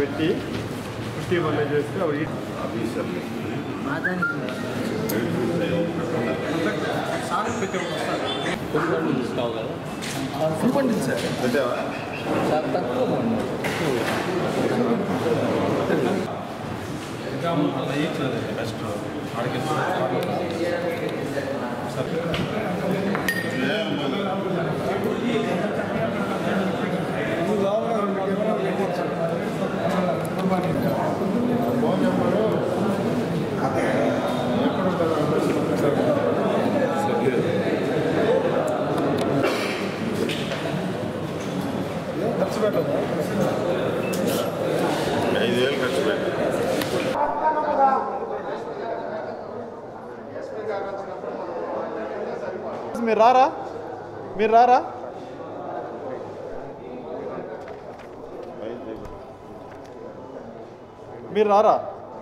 పెట్టి fifty one చేస్తే అవి ఇవ్వండి సార్ పెట్టావా చాలా తక్కువ ఇవ్వండి. ఫోన్ నెంబరు ఎక్కడ ఉంటారు ఖర్చు పెట్టదా ఐదు వేలు ఖర్చు పెట్టు మీరు రారా మీరు రారా మీరు రారా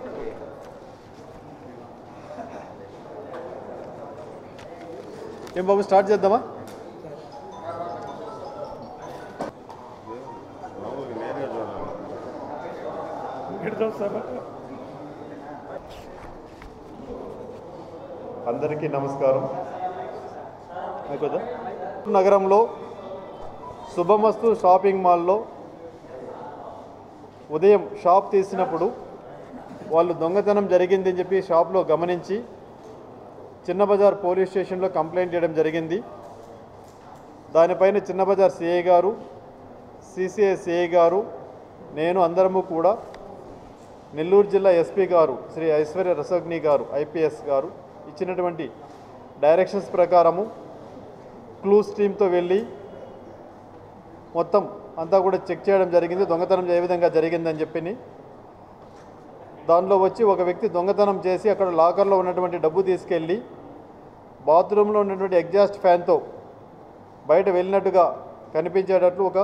ఏం బాబు స్టార్ట్ చేద్దామా మామూలుగా నేరుగా చూడాలి అందరికీ నమస్కారం అయిపోదా నగరంలో శుభమస్తు షాపింగ్ మాల్లో ఉదయం షాప్ తీసినప్పుడు వాళ్ళు దొంగతనం జరిగిందని చెప్పి షాప్లో గమనించి చిన్న బజార్ పోలీస్ స్టేషన్లో కంప్లైంట్ చేయడం జరిగింది దానిపైన చిన్న బజార్ సిఐ గారు సిసిఐ సిఐ గారు నేను అందరము కూడా నెల్లూరు జిల్లా ఎస్పీ గారు శ్రీ ఐశ్వర్య రసగ్ని గారు ఐపీఎస్ గారు ఇచ్చినటువంటి డైరెక్షన్స్ ప్రకారము క్లూస్ టీమ్తో వెళ్ళి మొత్తం అంతా కూడా చెక్ చేయడం జరిగింది దొంగతనం ఏ విధంగా జరిగిందని చెప్పి దానిలో వచ్చి ఒక వ్యక్తి దొంగతనం చేసి అక్కడ లాకర్లో ఉన్నటువంటి డబ్బు తీసుకెళ్ళి బాత్రూంలో ఉన్నటువంటి ఎగ్జాస్ట్ ఫ్యాన్తో బయట వెళ్ళినట్టుగా కనిపించేటట్లు ఒక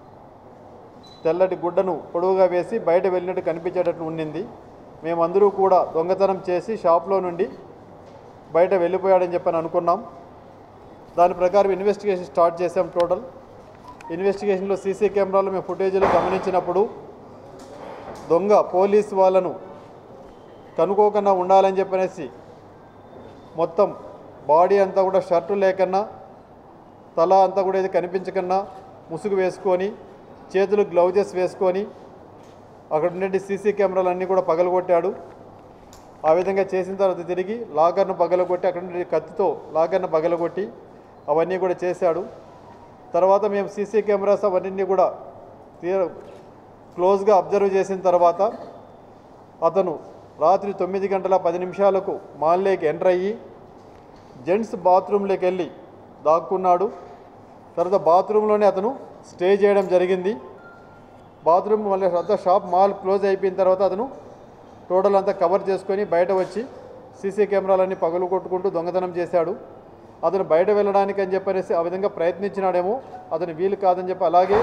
తెల్లటి గుడ్డను పొడవుగా వేసి బయట వెళ్ళినట్టు కనిపించేటట్లు ఉండింది మేమందరూ కూడా దొంగతనం చేసి షాప్లో నుండి బయట వెళ్ళిపోయాడని చెప్పని అనుకున్నాం దాని ప్రకారం ఇన్వెస్టిగేషన్ స్టార్ట్ చేసాం టోటల్ ఇన్వెస్టిగేషన్లో సీసీ కెమెరాలో మేము ఫుటేజీలు గమనించినప్పుడు దొంగ పోలీస్ వాళ్ళను కనుక్కోకుండా ఉండాలని చెప్పనేసి మొత్తం బాడీ అంతా కూడా షర్టు లేకన్నా తల అంతా కూడా ఇది కనిపించకన్నా ముసుగు వేసుకొని చేతులు గ్లౌజెస్ వేసుకొని అక్కడ ఉండే సీసీ కెమెరాలు అన్నీ కూడా పగలగొట్టాడు ఆ విధంగా చేసిన తర్వాత తిరిగి లాకర్ను పగలగొట్టి అక్కడ నుండి కత్తితో లాకర్ను పగలగొట్టి అవన్నీ కూడా చేశాడు తర్వాత మేము సీసీ కెమెరాస్ అవన్నీ కూడా తీర క్లోజ్గా అబ్జర్వ్ చేసిన తర్వాత అతను రాత్రి తొమ్మిది గంటల పది నిమిషాలకు మాల్లోకి ఎంటర్ అయ్యి జెంట్స్ బాత్రూంలోకి వెళ్ళి దాక్కున్నాడు తర్వాత బాత్రూంలోనే అతను స్టే చేయడం జరిగింది బాత్రూమ్ మళ్ళీ అంతా షాప్ మాల్ క్లోజ్ అయిపోయిన తర్వాత అతను టోటల్ అంతా కవర్ చేసుకొని బయట వచ్చి సీసీ కెమెరాలన్నీ పగలు కొట్టుకుంటూ దొంగతనం చేశాడు అతను బయట వెళ్ళడానికి అని చెప్పనేసి ఆ విధంగా ప్రయత్నించినాడేమో అతను వీలు కాదని చెప్పి అలాగే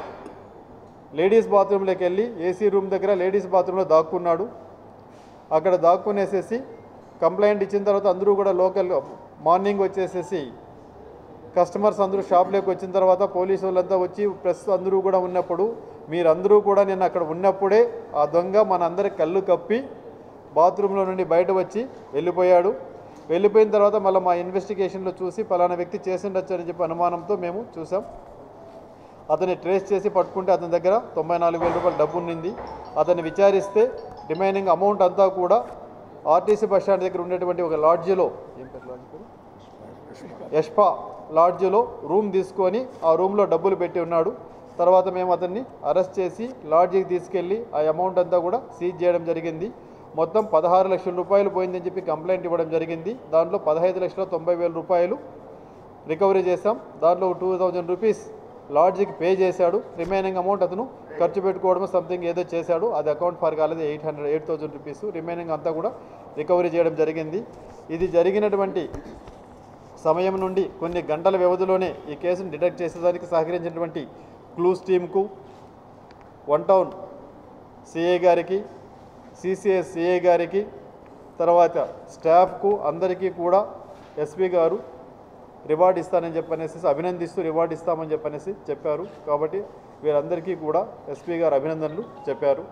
లేడీస్ బాత్రూంలోకి వెళ్ళి ఏసీ రూమ్ దగ్గర లేడీస్ బాత్రూంలో దాక్కున్నాడు అక్కడ దాక్కునేసేసి కంప్లైంట్ ఇచ్చిన తర్వాత అందరూ కూడా లోకల్ మార్నింగ్ వచ్చేసేసి కస్టమర్స్ అందరూ షాప్లోకి వచ్చిన తర్వాత పోలీసు వాళ్ళంతా వచ్చి ప్రెస్ అందరూ కూడా ఉన్నప్పుడు మీరందరూ కూడా నేను అక్కడ ఉన్నప్పుడే ఆ దొంగ మన అందరి కళ్ళు కప్పి బాత్రూంలో నుండి బయట వచ్చి వెళ్ళిపోయాడు వెళ్ళిపోయిన తర్వాత మళ్ళీ మా ఇన్వెస్టిగేషన్లో చూసి పలానా వ్యక్తి చేసిండొచ్చు అని చెప్పి అనుమానంతో మేము చూసాం అతన్ని ట్రేస్ చేసి పట్టుకుంటే అతని దగ్గర తొంభై నాలుగు వేల రూపాయల డబ్బు ఉన్నింది అతన్ని విచారిస్తే రిమైనింగ్ అమౌంట్ అంతా కూడా ఆర్టీసీ బస్ స్టాండ్ దగ్గర ఉండేటువంటి ఒక లాడ్జిలో ఏం పేరు లాడ్జి పేరు యష్పా లాడ్జిలో రూమ్ తీసుకొని ఆ రూమ్లో డబ్బులు పెట్టి ఉన్నాడు తర్వాత మేము అతన్ని అరెస్ట్ చేసి లాడ్జికి తీసుకెళ్ళి ఆ అమౌంట్ అంతా కూడా సీజ్ చేయడం జరిగింది మొత్తం పదహారు లక్షల రూపాయలు పోయిందని చెప్పి కంప్లైంట్ ఇవ్వడం జరిగింది దాంట్లో పదహైదు లక్షల తొంభై వేల రూపాయలు రికవరీ చేశాం దాంట్లో టూ థౌజండ్ రూపీస్ లాడ్జికి పే చేశాడు రిమైనింగ్ అమౌంట్ అతను ఖర్చు పెట్టుకోవడం సంథింగ్ ఏదో చేశాడు అది అకౌంట్ ఫర్ కాలేదు eight hundred eight thousand rupees remaining అంతా కూడా రికవరీ చేయడం జరిగింది ఇది జరిగినటువంటి సమయం నుండి కొన్ని గంటల వ్యవధిలోనే ఈ కేసును డిటెక్ట్ చేసేదానికి సహకరించినటువంటి క్లూస్ టీమ్కు వన్ టౌన్ సిఐ గారికి సిసిఐ సిఐ గారికి తర్వాత స్టాఫ్కు అందరికీ కూడా ఎస్పీ గారు రివార్డ్ ఇస్తానని చెప్పనేసి అభినందిస్తూ రివార్డ్ ఇస్తామని చెప్పనేసి చెప్పారు కాబట్టి వీరందరికీ కూడా ఎస్పీ గారు అభినందనలు చెప్పారు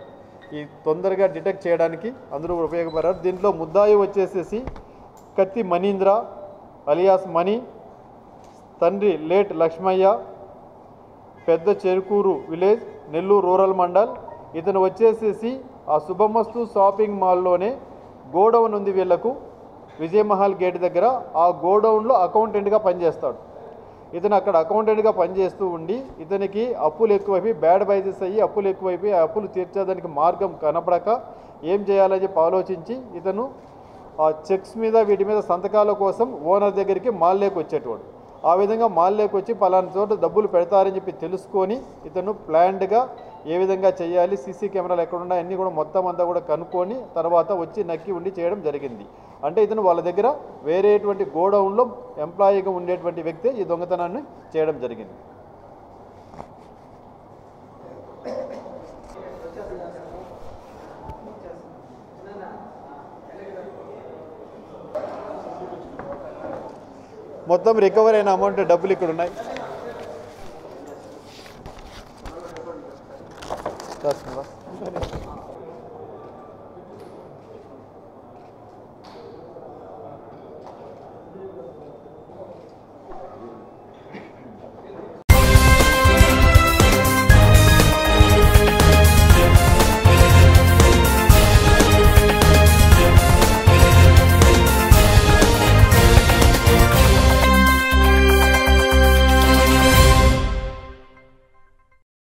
ఈ తొందరగా డిటెక్ట్ చేయడానికి అందరూ ఉపయోగపడారు దీంట్లో ముద్దాయి వచ్చేసేసి కత్తి మనీంద్ర అలియాస్ మణి తండ్రి late Lakshmaiah Pedda Cherukuru village Nellore rural mandal ఇతను వచ్చేసేసి ఆ శుభమస్తు షాపింగ్ మాల్లోనే గోడౌన్ ఉంది వీళ్ళకు విజయమహల్ గేట్ దగ్గర ఆ గోడౌన్లో అకౌంటెంట్గా పనిచేస్తాడు ఇతను అక్కడ అకౌంటెంట్గా పనిచేస్తూ ఉండి ఇతనికి అప్పులు ఎక్కువైపోయి బ్యాడ్ బైజెస్ అయ్యి అప్పులు ఎక్కువైపోయి ఆ అప్పులు తీర్చేదానికి మార్గం కనపడక ఏం చేయాలని చెప్పి ఆలోచించి ఇతను ఆ చెక్స్ మీద వీటి మీద సంతకాల కోసం ఓనర్ దగ్గరికి మాల్లోకి వచ్చేటవాడు ఆ విధంగా మాల్లోకి వచ్చి పలానా చోట డబ్బులు పెడతారని చెప్పి తెలుసుకొని ఇతను ప్లాన్డ్గా ఏ విధంగా చేయాలి సీసీ కెమెరాలు ఎక్కడ ఉన్నాయి అన్నీ కూడా మొత్తం అంతా కూడా కనుక్కొని తర్వాత వచ్చి నక్కి ఉండి చేయడం జరిగింది అంటే ఇతను వాళ్ళ దగ్గర వేరేటువంటి గోడౌన్లో ఎంప్లాయీగా ఉండేటువంటి వ్యక్తి ఈ దొంగతనాన్ని చేయడం జరిగింది మొత్తం రికవర్ అయిన అమౌంట్ డబ్బులు ఇక్కడ ఉన్నాయి రాసుకుందా?